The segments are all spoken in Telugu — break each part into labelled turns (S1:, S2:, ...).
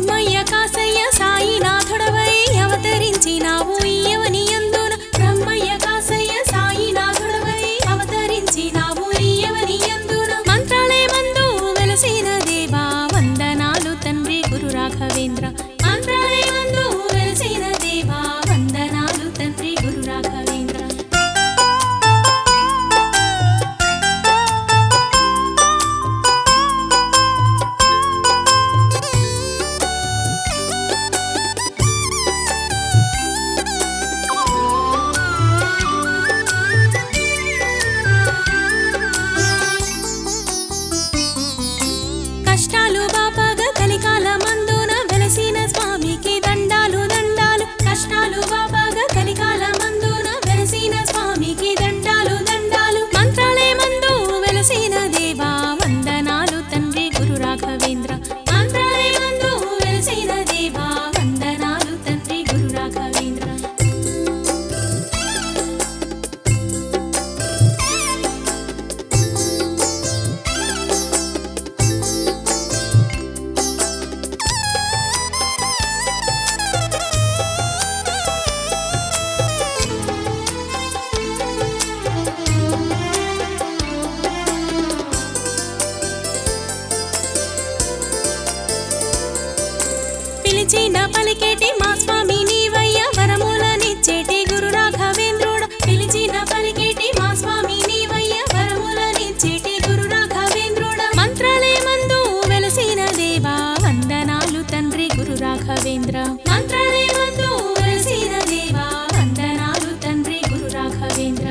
S1: బ్రహ్మయ్య కాసయ్య సాయినాథుడవై అవతరించినావు ఇయ్యవని అందున బ్రహ్మయ్య కాసయ్య సాయినాథుడవై అవతరించినావు ఇయ్యవని అందున మంత్రాలే మందు వెలసిన దేవా వందనాలు తండ్రి గురు రాఘవేంద్ర మంత్రాలే మందు వెలసిన దేవా వందనాలు తండ్రి గురు రాఘవేంద్ర కష్టాలు బాపగా కలికాల మందున వెలసిన స్వామికి దండాలు దండాలు కష్టాలు బాపగా కలికాల మందున వెలసిన స్వామికి దండాలు దండాలు మంత్రాలే మందు వెలసిన దేవా వందనాలు తండ్రి గురు రాఘవేంద్ర మంత్రాలే మందు వెలసిన దేవా వందనాలు తండ్రి గురు రాఘవేంద్ర పిలిచిన పలికేటి మా స్వామి నీవయ్య వరములనిచ్చేటి గురు రాఘవేంద్రుడ పిలిచిన పలికేటి మా స్వామి నీవయ్య వరములనిచ్చేటి గురు రాఘవేంద్రుడ మంత్రాలే మందు వెలసిన దేవా వందనాలు తండ్రి గురు రాఘవేంద్ర మంత్రాలే మందు వెలసిన దేవా వందనాలు తండ్రి గురు రాఘవేంద్ర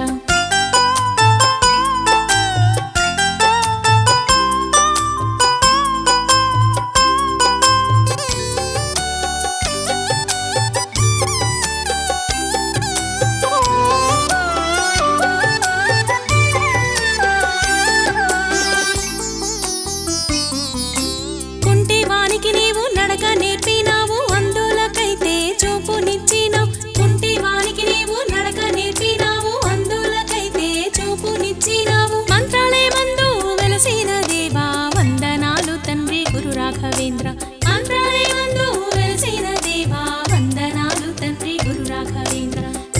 S1: కుంటి వానికి నీవు నడక నేర్పినావు అందులకైతే చూపునిచ్చినావు కుంటి వానికి నీవు నడక నేర్పినావు అందులకైతే చూపునిచ్చినావు మంత్రాలే మందు వెలసిన దేవా వందనాలు తండ్రి గురు రాఘవేంద్ర మంత్రాలే మందు వెలసిన దేవా వందనాలు తండ్రి గురు రాఘవేంద్ర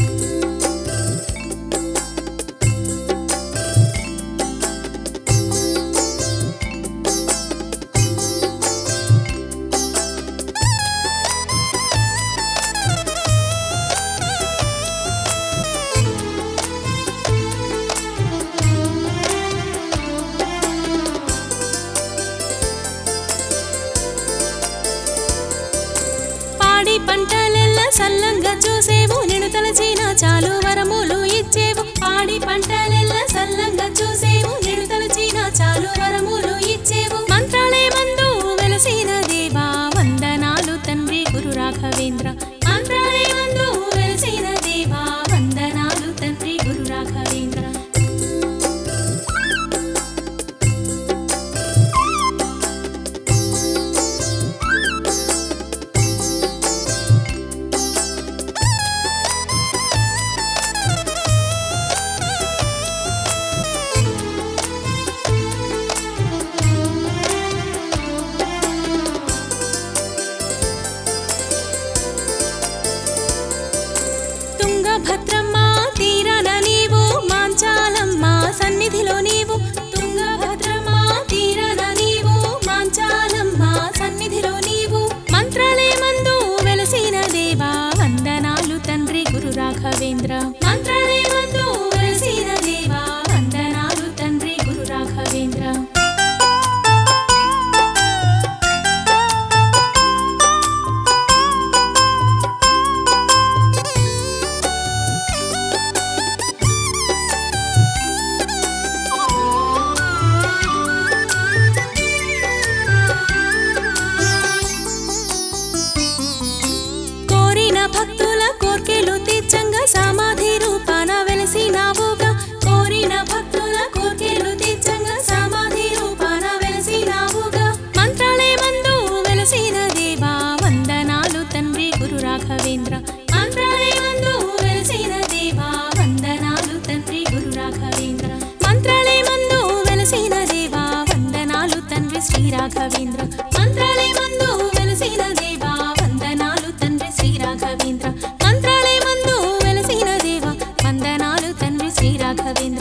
S1: పాడి పంటలెల్ల సల్లంగా చూసేవు నిన్ను తలచిన చాలు వరములు ఇచ్చేవు పాడి పంటలెల్ల సల్లంగా చూసేవు నిన్ను తలచిన చాలు వరములు ఇచ్చేవు మంత్రాలే మందు వెలసిన దేవా వందనాలు తండ్రి గురు రాఘవేంద్ర మంత్రాలే మందు వెలసిన దేవా వందనాలు తండ్రి గురు రాఘవేంద్ర తుంగభద్రమ్మ తీరన నీవు మాంచాలమ్మ సన్నిధిలో నీవు తుంగభద్రమ్మ తీరన నీవు మాంచాలమ్మ సన్నిధిలో నీవు మంత్రాలే మందు వెలసిన దేవా వందనాలు తండ్రి గురు రాఘవేంద్ర మంత్రాలే మందు వెలసిన దేవా వందనాలు తండ్రి గురు రాఘవేంద్ర కోరిన భక్తుల కోర్కెలు తీర్చంగా సమాధి రూపాన వెలసినావుగా కోరిన భక్తుల కోర్కెలు తీర్చంగా సమాధి రూపాన వెలసినావుగా మంత్రాలే మందు వెలసిన దేవా వందనాలు తండ్రి గురు రాఘవేంద్ర మంత్రాలే మందు వెలసిన దేవా వందనాలు తండ్రి గురు రాఘవేంద్ర మంత్రాలే మందు వెలసిన దేవా వందనాలు తండ్రి శ్రీ రాఘవేంద్ర మంత్రాలే మందు వెలసిన దేవా రాఘవేంద్ర